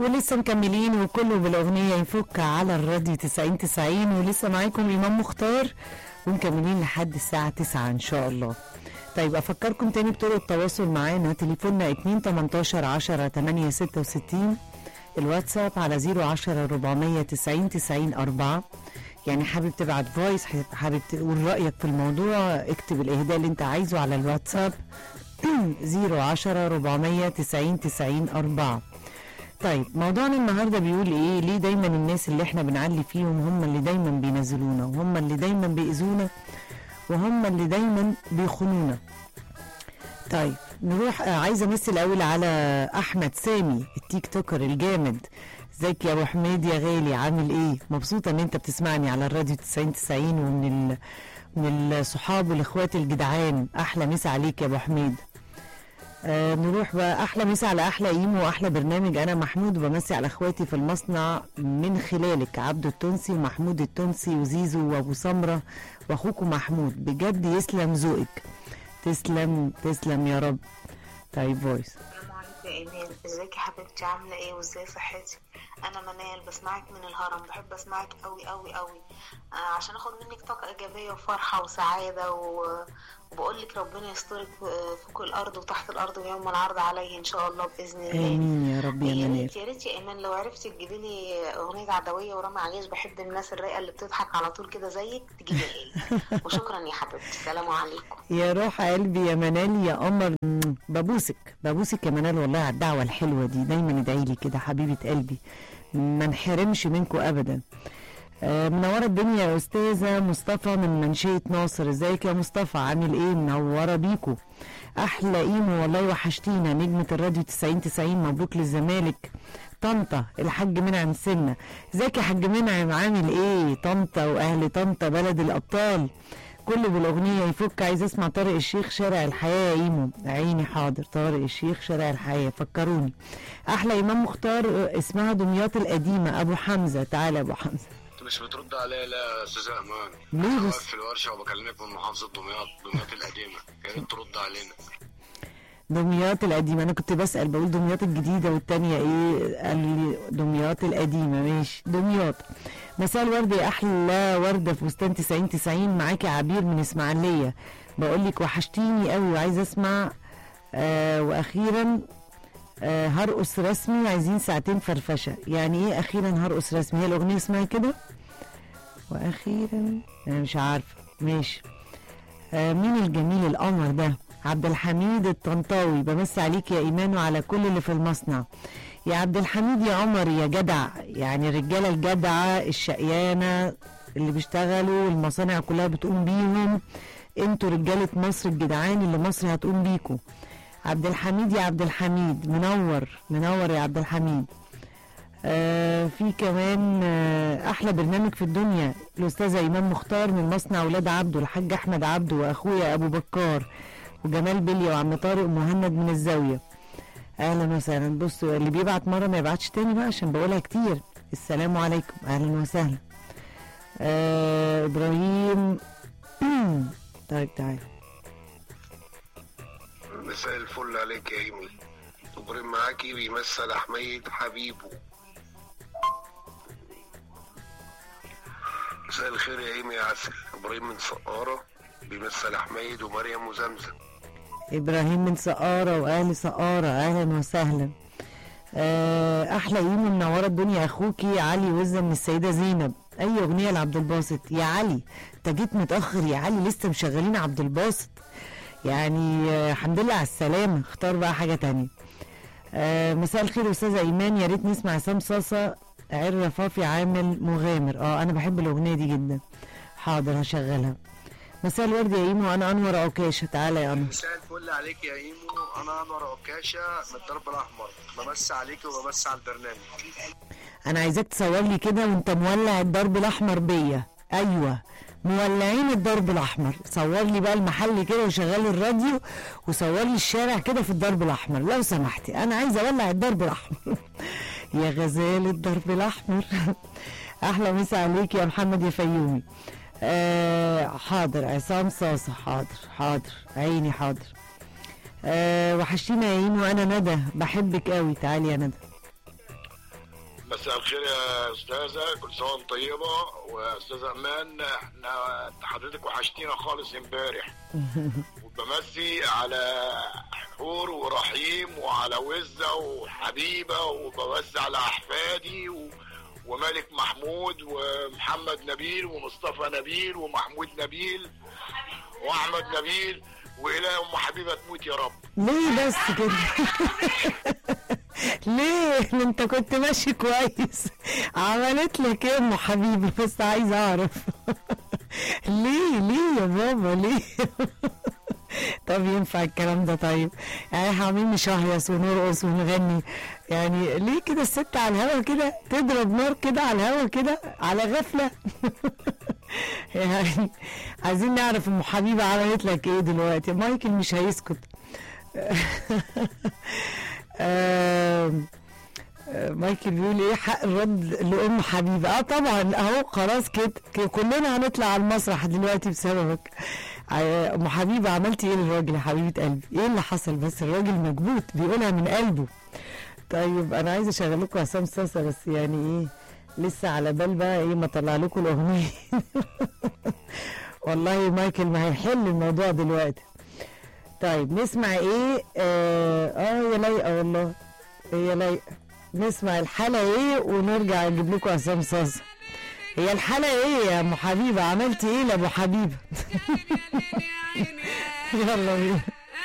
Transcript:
ولسه مكملين وكله بالاغنيه يفك على الراديو 90 90 ولسه معاكم امام مختار ومكملين لحد الساعه 9 ان شاء الله طيب افكركم تاني بطرق التواصل معانا تليفوننا 2 18 10 8 66 الواتساب على 010 490 90 4 يعني حابب تبعت فويس حابب تقول رايك في الموضوع اكتب الاهداء اللي انت عايزه على الواتساب 010 490 90 4 طيب موضوعنا النهارده بيقول ايه ليه دايما الناس اللي احنا بنعلي فيهم هم اللي دايما بينزلونا وهم اللي دايما بيأذونا وهم اللي دايما بيخونونا طيب نروح آه، عايزه امثل الاول على احمد سامي التيك توكر الجامد ازيك يا ابو حميد يا غالي عامل ايه مبسوطه ان انت بتسمعني على الراديو 90 90 ومن ال... من الصحاب والاخوات الجدعان احلى مسا عليك يا ابو حميد آه نروح بقى احلى مسا على احلى ايمو واحلى برنامج انا محمود وبمسي على اخواتي في المصنع من خلالك عبده التونسي ومحمود التونسي وزيزو وابو سمره واخوكم محمود بجد يسلم ذوقك تسلم تسلم يا رب طيب فويس السلام عليكم يا ايمان ازيك يا حبيبتي عامله ايه وازاي صحتي انا منال بسمعك من الهرم بحب اسمعك قوي قوي قوي آه عشان اخد منك طاقه ايجابيه وفرحه وسعاده و... وبقول لك ربنا يسترك في- فوق الارض وتحت الارض ويوم العرض عليه ان شاء الله باذن الله امين يا رب يا يا منال ريت يا ريت يا ايمان لو عرفتي تجيبي لي اغنيه عدويه ورامي عياش بحب الناس الرايقه اللي بتضحك على طول كده زيك تجيبيها لي وشكرا يا حبيبتي السلام عليكم يا روح قلبي يا منال يا قمر مم، ببوسك ببوسك يا منال والله على الدعوه الحلوه دي دايما ادعي لي كده حبيبه قلبي ما نحرمش منكم ابدا آه، منوره الدنيا يا استاذه مصطفى من منشيه ناصر ازيك يا مصطفى عامل ايه منوره بيكو احلى ايمو والله وحشتينا نجمه الراديو 90 90 مبروك للزمالك طنطا الحاج منعم سنه ازيك يا حاج منعم عامل ايه طنطا واهل طنطا بلد الابطال كله بالاغنيه يفك عايز اسمع طارق الشيخ شارع الحياه يا ايمو عيني حاضر طارق الشيخ شارع الحياه فكروني احلى امام مختار آه، اسمها دمياط القديمه ابو حمزه تعالى يا ابو حمزه انت مش بترد عليا لا يا استاذ امان ليه أنا بس؟ واقف في الورشه وبكلمك من محافظه دمياط دمياط القديمه يا ريت ترد علينا دمياط القديمة أنا كنت بسأل بقول دمياط الجديدة والتانية إيه قال لي دمياط القديمة ماشي دمياط مساء الورد يا أحلى وردة في بستان 90 90 معاكي عبير من إسماعيلية بقول لك وحشتيني قوي وعايزة أسمع آه وأخيرا آه هرقص رسمي عايزين ساعتين فرفشة يعني إيه أخيرا هرقص رسمي هي الأغنية اسمها كده وأخيرا أنا مش عارفة ماشي آه، مين الجميل القمر ده عبد الحميد الطنطاوي بمس عليك يا ايمان وعلى كل اللي في المصنع يا عبد الحميد يا عمر يا جدع يعني الرجاله الجدعه الشقيانه اللي بيشتغلوا المصانع كلها بتقوم بيهم انتوا رجاله مصر الجدعان اللي مصر هتقوم بيكوا عبد الحميد يا عبد الحميد منور منور يا عبد الحميد آه في كمان آه احلى برنامج في الدنيا الاستاذه ايمان مختار من مصنع ولاد عبده الحاج احمد عبده واخويا ابو بكار وجمال بليا وعم طارق ومهند من الزاويه اهلا وسهلا بصوا اللي بيبعت مره ما يبعتش تاني بقى عشان بقولها كتير السلام عليكم اهلا وسهلا آه ابراهيم طيب تعالى مساء الفل عليك يا ايمي ابراهيم معاكي بيمثل حميد حبيبه مساء الخير يا ايمي يا عسل ابراهيم من سقاره بيمثل حميد ومريم وزمزم ابراهيم من سقاره واهل سقاره اهلا وسهلا آه، احلى يوم منوره الدنيا اخوكي علي وزه من السيده زينب اي اغنيه لعبد الباسط يا علي انت جيت متاخر يا علي لسه مشغلين عبد الباسط يعني آه، الحمد لله على السلامه اختار بقى حاجه تانية آه، مساء الخير استاذه ايمان يا ريت نسمع عصام صاصه عر رفافي عامل مغامر اه انا بحب الاغنيه دي جدا حاضر هشغلها مساء الورد يا ايمو انا انور عكاشه تعالى يا انور مساء الفل عليك يا ايمو انا انور عكاشه من الدرب الاحمر بمس عليك وبمس على البرنامج انا عايزاك تصور لي كده وانت مولع الضرب الاحمر بيا ايوه مولعين الضرب الاحمر صور لي بقى المحل كده وشغل الراديو وصور لي الشارع كده في الضرب الاحمر لو سمحتي انا عايزه اولع الضرب الاحمر يا غزال الضرب الاحمر احلى مسا عليك يا محمد يا فيومي آه حاضر عصام صاصة حاضر حاضر عيني حاضر آه وحشتينا يا ايمو انا ندى بحبك قوي تعالي يا ندى مساء الخير يا استاذه كل سنه وانت طيبه واستاذه امان احنا انت حضرتك وحشتينا خالص امبارح وبمسي على حور ورحيم وعلى وزه وحبيبه وبمسي على احفادي و... وملك محمود ومحمد نبيل ومصطفى نبيل ومحمود نبيل واحمد نبيل والى ام حبيبه تموت يا رب ليه بس كده ليه ما انت كنت ماشي كويس عملت لك ايه ام حبيبي بس عايز اعرف ليه ليه يا بابا ليه طب ينفع الكلام ده طيب يعني احنا عاملين نشهيص ونرقص ونغني يعني ليه كده الست على الهوا كده تضرب نار كده على الهوا كده على غفله يعني عايزين نعرف ام حبيبه عملت لك ايه دلوقتي مايكل مش هيسكت آم، آه، مايكل بيقول ايه حق الرد لام حبيبه اه طبعا اهو خلاص كده كده كلنا هنطلع على المسرح دلوقتي بسببك آه، ام حبيبه عملتي ايه للراجل يا حبيبه قلبي ايه اللي حصل بس الراجل مكبوت بيقولها من قلبه طيب انا عايزه اشغل لكم عصام صاصه بس يعني ايه لسه على بال بقى ايه ما اطلع لكم الاغنيه والله مايكل ما هيحل الموضوع دلوقتي طيب نسمع ايه اه, آه يا لايقه والله هي لايقه نسمع الحلقه ايه ونرجع نجيب لكم عصام صاصه هي الحلقه ايه يا ام حبيبه عملتي ايه لابو حبيبه يلا بينا